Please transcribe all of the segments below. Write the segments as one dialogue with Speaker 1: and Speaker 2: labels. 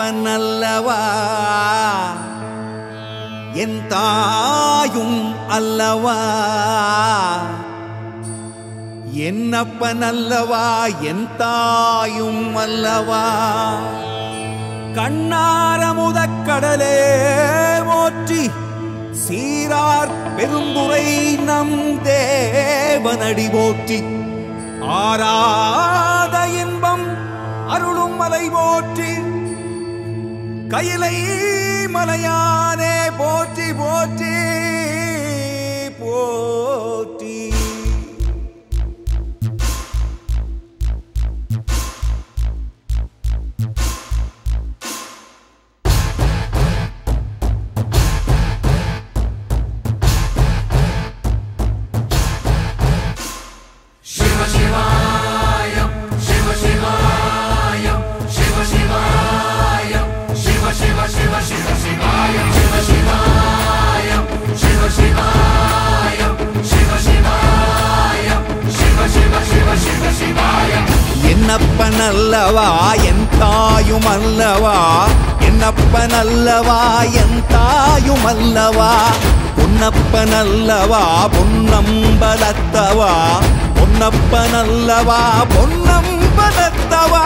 Speaker 1: என்னப்பனல்லவா என் தாயும் அல்லவா என்னப்பனல்லவா என் தாயும் அல்லவா கண்ணாரமுதக் கடலே போற்றி சீரார் பெரும்புரை நம் தேவனடி போற்றி ஆராத இன்பம் அருளும் மலை போற்றி கையிலை மலையானே போற்றி போற்றி போற்றி என்னப்பனல்லவா என் தாயும் அல்லவா என்னப்பனல்லவா என் தாயும் அல்லவா பொன்னப்பனல்லவா பொன்னம்பலத்தவா பொன்னப்பனல்லவா பொன்னம்பலத்தவா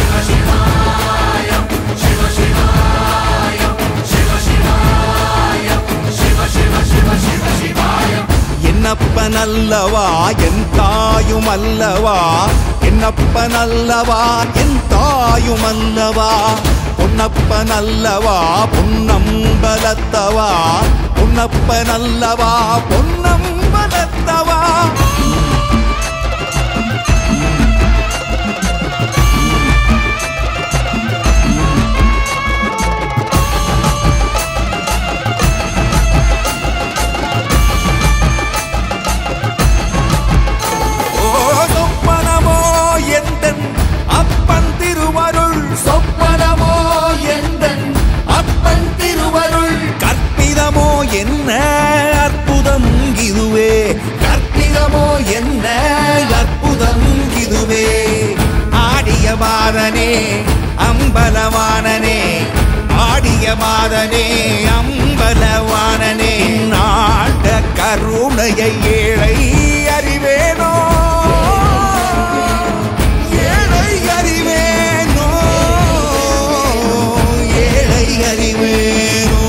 Speaker 1: என்னப்பனல்லவா என் தாயும் அல்லவா என்னப்பனல்லவா என் தாயும் அல்லவா பொன்னப்பனல்லவா பொன்னம்பலத்தவா பொன்னப்பனல்லவா பொன்னம்பலத்தவா ஓ சொப்பனமோ எந்தன் அப்பன் திருவருள் சொப்பனமோ எந்தன் அப்பன் திருவருள் கற்பிதமோ என்ன அற்புதம் இதுவே கற்பிதமோ என்ன அற்புதம் இதுவே ஆடிய மாதனே அம்பலவானனே ஆடிய மாதனே அம்பலவானனே நாட கருணையை ஏழை அறிவேனோ ஏழை அறிவேனோ ஏழை அறிவேனோ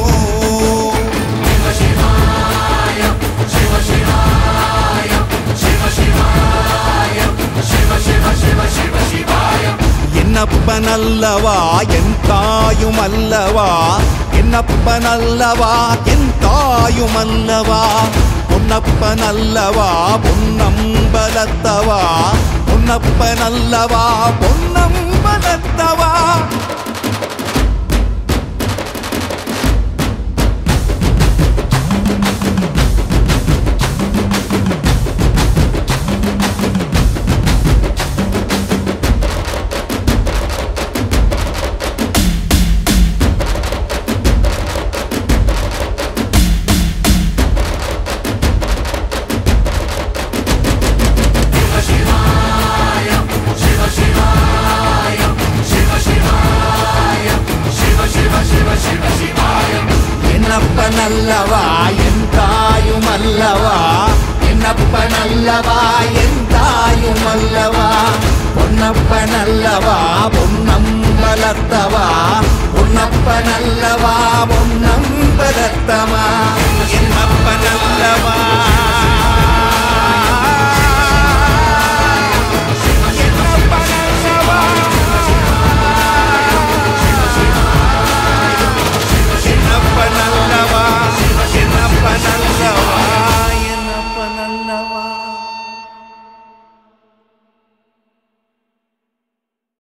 Speaker 1: என்னப்பனல்லவா என் தாயும் அல்லவா என்னப்பனல்லவா என் தாயும் அல்லவா பொன்னப்பனல்லவா பொன்னம்பலத்தவா பொன்னப்பனல்லவா பொன்னம்பலத்தவா என்னப்பனல்லவா என் தாயும் அல்லவா என்னப்பனல்லவா என் தாயும் அல்லவா பொன்னப்பனல்லவா பொன்னம்பலத்தவா பொன்னப்பனல்லவா பொன்னம்பலத்தவா என்னப்பனல்லவா